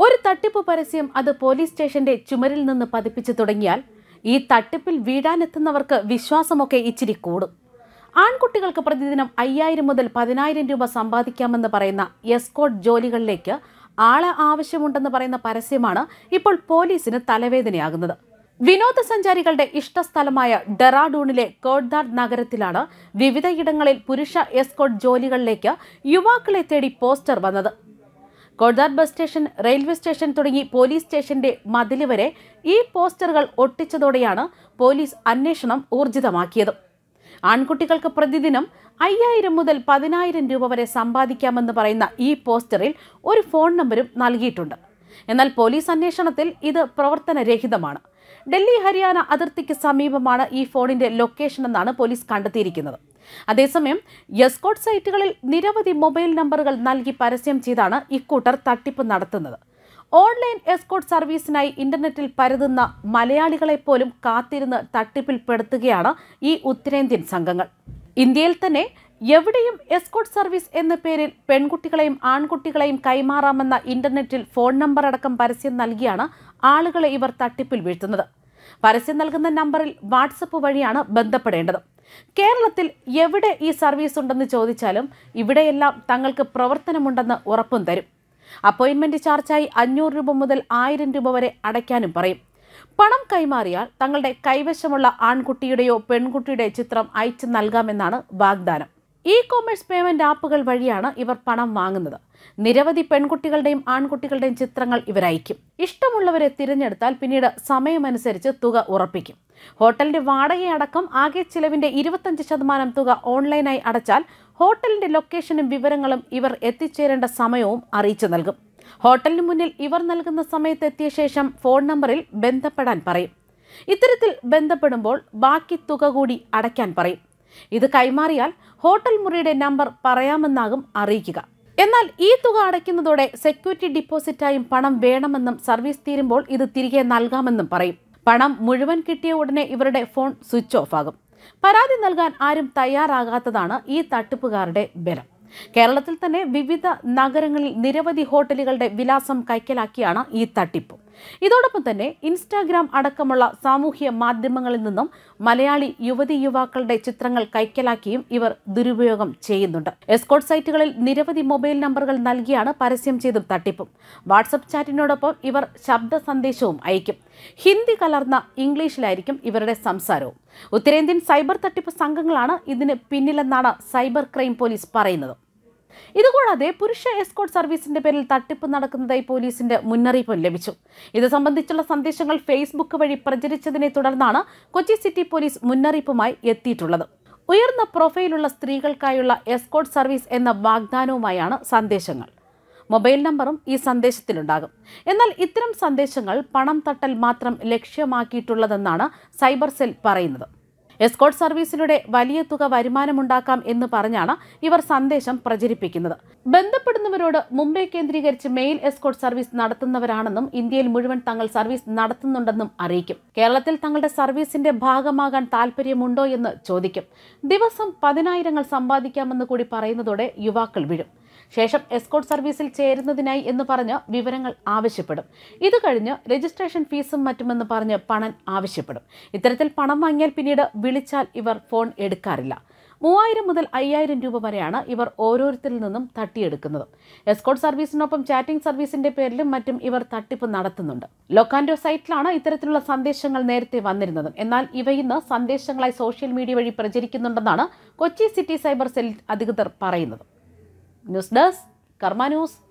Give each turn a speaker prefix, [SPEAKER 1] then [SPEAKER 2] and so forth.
[SPEAKER 1] ഒരു തട്ടിപ്പ് പരസ്യം അത് പോലീസ് സ്റ്റേഷന്റെ ചുമരിൽ നിന്ന് പതിപ്പിച്ചു തുടങ്ങിയാൽ ഈ തട്ടിപ്പിൽ വീഴാനെത്തുന്നവർക്ക് വിശ്വാസമൊക്കെ ഇച്ചിരി കൂടും ആൺകുട്ടികൾക്ക് പ്രതിദിനം അയ്യായിരം മുതൽ പതിനായിരം രൂപ സമ്പാദിക്കാമെന്ന് പറയുന്ന എസ്കോട്ട് ജോലികളിലേക്ക് ആളെ ആവശ്യമുണ്ടെന്ന് പറയുന്ന പരസ്യമാണ് ഇപ്പോൾ പോലീസിന് തലവേദനയാകുന്നത് വിനോദസഞ്ചാരികളുടെ ഇഷ്ടസ്ഥലമായ ഡെറാഡൂണിലെ കോഡ്ദാർ നഗരത്തിലാണ് വിവിധയിടങ്ങളിൽ പുരുഷ എസ്കോട്ട് ജോലികളിലേക്ക് യുവാക്കളെ തേടി പോസ്റ്റർ വന്നത് കോഡ്ദാർ ബസ് സ്റ്റേഷൻ റെയിൽവേ സ്റ്റേഷൻ തുടങ്ങി പോലീസ് സ്റ്റേഷന്റെ മതില് വരെ ഈ പോസ്റ്ററുകൾ ഒട്ടിച്ചതോടെയാണ് പോലീസ് അന്വേഷണം ഊർജിതമാക്കിയത് ആൺകുട്ടികൾക്ക് പ്രതിദിനം അയ്യായിരം മുതൽ പതിനായിരം രൂപ വരെ സമ്പാദിക്കാമെന്ന് പറയുന്ന ഈ പോസ്റ്ററിൽ ഒരു ഫോൺ നമ്പരും നൽകിയിട്ടുണ്ട് എന്നാൽ പോലീസ് അന്വേഷണത്തിൽ ഇത് പ്രവർത്തനരഹിതമാണ് ഡൽഹി ഹരിയാന അതിർത്തിക്ക് സമീപമാണ് ഈ ഫോണിന്റെ ലൊക്കേഷൻ എന്നാണ് പോലീസ് കണ്ടെത്തിയിരിക്കുന്നത് അതേസമയം എസ്കോട്ട് സൈറ്റുകളിൽ നിരവധി മൊബൈൽ നമ്പറുകൾ നൽകി പരസ്യം ചെയ്താണ് ഇക്കൂട്ടർ തട്ടിപ്പ് നടത്തുന്നത് ഓൺലൈൻ എസ്കോട്ട് സർവീസിനായി ഇന്റർനെറ്റിൽ പരതുന്ന മലയാളികളെ പോലും കാത്തിരുന്ന് തട്ടിപ്പിൽ പെടുത്തുകയാണ് ഈ ഉത്തരേന്ത്യൻ സംഘങ്ങൾ ഇന്ത്യയിൽ തന്നെ എവിടെയും എസ്കോട്ട് സർവീസ് എന്ന പേരിൽ പെൺകുട്ടികളെയും ആൺകുട്ടികളെയും കൈമാറാമെന്ന ഇന്റർനെറ്റിൽ ഫോൺ നമ്പർ അടക്കം പരസ്യം നൽകിയാണ് ആളുകളെ ഇവർ തട്ടിപ്പിൽ വീഴ്ത്തുന്നത് പരസ്യം നൽകുന്ന നമ്പറിൽ വാട്സപ്പ് വഴിയാണ് ബന്ധപ്പെടേണ്ടത് കേരളത്തിൽ എവിടെ ഈ സർവീസ് ഉണ്ടെന്ന് ചോദിച്ചാലും ഇവിടെയെല്ലാം തങ്ങൾക്ക് പ്രവർത്തനമുണ്ടെന്ന് ഉറപ്പും തരും അപ്പോയിന്റ്മെന്റ് ചാർജായി അഞ്ഞൂറ് രൂപ മുതൽ ആയിരം രൂപ വരെ അടയ്ക്കാനും പറയും പണം കൈമാറിയാൽ തങ്ങളുടെ കൈവശമുള്ള ആൺകുട്ടിയുടെയോ പെൺകുട്ടിയുടെയോ ചിത്രം അയച്ചു നൽകാമെന്നാണ് വാഗ്ദാനം ഇ കോമേഴ്സ് പേയ്മെന്റ് ആപ്പുകൾ വഴിയാണ് ഇവർ പണം വാങ്ങുന്നത് നിരവധി പെൺകുട്ടികളുടെയും ആൺകുട്ടികളുടെയും ചിത്രങ്ങൾ ഇവർ അയക്കും ഇഷ്ടമുള്ളവരെ തിരഞ്ഞെടുത്താൽ പിന്നീട് സമയമനുസരിച്ച് തുക ഉറപ്പിക്കും ഹോട്ടലിന്റെ വാടകയടക്കം ആകെ ചിലവിന്റെ ഇരുപത്തഞ്ച് ശതമാനം തുക ഓൺലൈനായി അടച്ചാൽ ഹോട്ടലിന്റെ ലൊക്കേഷനും വിവരങ്ങളും ഇവർ എത്തിച്ചേരേണ്ട സമയവും അറിയിച്ചു നൽകും ഹോട്ടലിന് മുന്നിൽ ഇവർ നൽകുന്ന സമയത്ത് എത്തിയ ശേഷം ഫോൺ നമ്പറിൽ ബന്ധപ്പെടാൻ പറയും ഇത്തരത്തിൽ ബന്ധപ്പെടുമ്പോൾ ബാക്കി തുക കൂടി അടയ്ക്കാൻ പറയും ഇത് കൈമാറിയാൽ ഹോട്ടൽ മുറിയുടെ നമ്പർ പറയാമെന്നാകും അറിയിക്കുക എന്നാൽ ഈ തുക അടയ്ക്കുന്നതോടെ സെക്യൂരിറ്റി ഡിപ്പോസിറ്റായും പണം വേണമെന്നും സർവീസ് തീരുമ്പോൾ ഇത് തിരികെ നൽകാമെന്നും പറയും പണം മുഴുവൻ കിട്ടിയ ഉടനെ ഇവരുടെ ഫോൺ സ്വിച്ച് ഓഫ് ആകും പരാതി നൽകാൻ ആരും തയ്യാറാകാത്തതാണ് ഈ തട്ടിപ്പുകാരുടെ ബലം കേരളത്തിൽ തന്നെ വിവിധ നഗരങ്ങളിൽ നിരവധി ഹോട്ടലുകളുടെ വിലാസം കൈക്കലാക്കിയാണ് ഈ തട്ടിപ്പ് ഇതോടൊപ്പം തന്നെ ഇൻസ്റ്റാഗ്രാം അടക്കമുള്ള സാമൂഹ്യ മാധ്യമങ്ങളിൽ നിന്നും മലയാളി യുവതി യുവാക്കളുടെ ചിത്രങ്ങൾ കൈക്കലാക്കിയും ഇവർ ദുരുപയോഗം ചെയ്യുന്നുണ്ട് എസ്കോട്ട് സൈറ്റുകളിൽ നിരവധി മൊബൈൽ നമ്പറുകൾ നൽകിയാണ് പരസ്യം ചെയ്തും തട്ടിപ്പും വാട്സപ്പ് ചാറ്റിനോടൊപ്പം ഇവർ ശബ്ദ സന്ദേശവും അയക്കും ഹിന്ദി കലർന്ന ഇംഗ്ലീഷിലായിരിക്കും ഇവരുടെ സംസാരവും ഉത്തരേന്ത്യൻ സൈബർ തട്ടിപ്പ് സംഘങ്ങളാണ് ഇതിന് പിന്നിലെന്നാണ് സൈബർ ക്രൈം പോലീസ് പറയുന്നത് ഇതുകൂടാതെ പുരുഷ എസ്കോട്ട് സർവീസിന്റെ പേരിൽ തട്ടിപ്പ് നടക്കുന്നതായി പോലീസിന്റെ മുന്നറിയിപ്പും ലഭിച്ചു ഇത് സംബന്ധിച്ചുള്ള സന്ദേശങ്ങൾ ഫേസ്ബുക്ക് വഴി പ്രചരിച്ചതിനെ തുടർന്നാണ് കൊച്ചി സിറ്റി പോലീസ് മുന്നറിയിപ്പുമായി എത്തിയിട്ടുള്ളത് ഉയർന്ന പ്രൊഫൈലുള്ള സ്ത്രീകൾക്കായുള്ള എസ്കോട്ട് സർവീസ് എന്ന വാഗ്ദാനവുമായാണ് സന്ദേശങ്ങൾ മൊബൈൽ നമ്പറും ഈ സന്ദേശത്തിലുണ്ടാകും എന്നാൽ ഇത്തരം സന്ദേശങ്ങൾ പണം തട്ടൽ മാത്രം ലക്ഷ്യമാക്കിയിട്ടുള്ളതെന്നാണ് സൈബർ സെൽ പറയുന്നത് എസ്കോട്ട് സർവീസിലൂടെ വലിയ തുക വരുമാനമുണ്ടാക്കാം എന്ന് പറഞ്ഞാണ് ഇവർ സന്ദേശം പ്രചരിപ്പിക്കുന്നത് ബന്ധപ്പെടുന്നവരോട് മുംബൈ കേന്ദ്രീകരിച്ച് മെയിൽ എസ്കോട്ട് സർവീസ് നടത്തുന്നവരാണെന്നും ഇന്ത്യയിൽ മുഴുവൻ തങ്ങൾ സർവീസ് നടത്തുന്നുണ്ടെന്നും അറിയിക്കും കേരളത്തിൽ തങ്ങളുടെ സർവീസിന്റെ ഭാഗമാകാൻ താല്പര്യമുണ്ടോ എന്ന് ചോദിക്കും ദിവസം പതിനായിരങ്ങൾ സമ്പാദിക്കാമെന്ന് കൂടി പറയുന്നതോടെ യുവാക്കൾ വീഴും ശേഷം എസ്കോട്ട് സർവീസിൽ ചേരുന്നതിനായി എന്ന് പറഞ്ഞ് വിവരങ്ങൾ ആവശ്യപ്പെടും ഇത് കഴിഞ്ഞ് രജിസ്ട്രേഷൻ ഫീസും മറ്റുമെന്ന് പറഞ്ഞ് പണം ആവശ്യപ്പെടും ഇത്തരത്തിൽ പണം വാങ്ങിയാൽ പിന്നീട് വിളിച്ചാൽ ഇവർ ഫോൺ എടുക്കാറില്ല മൂവായിരം മുതൽ അയ്യായിരം രൂപ വരെയാണ് ഇവർ ഓരോരുത്തരിൽ നിന്നും തട്ടിയെടുക്കുന്നത് എസ്കോട്ട് സർവീസിനൊപ്പം ചാറ്റിംഗ് സർവീസിന്റെ പേരിലും മറ്റും ഇവർ തട്ടിപ്പ് നടത്തുന്നുണ്ട് ലൊക്കാൻഡോ സൈറ്റിലാണ് ഇത്തരത്തിലുള്ള സന്ദേശങ്ങൾ നേരത്തെ വന്നിരുന്നത് എന്നാൽ ഇവ ഇന്ന് സന്ദേശങ്ങളായി സോഷ്യൽ മീഡിയ വഴി പ്രചരിക്കുന്നുണ്ടെന്നാണ് കൊച്ചി സിറ്റി സൈബർ സെൽ അധികൃതർ പറയുന്നത് ന്യൂസ് ഡെസ്ക് കർമ്മ ന്യൂസ്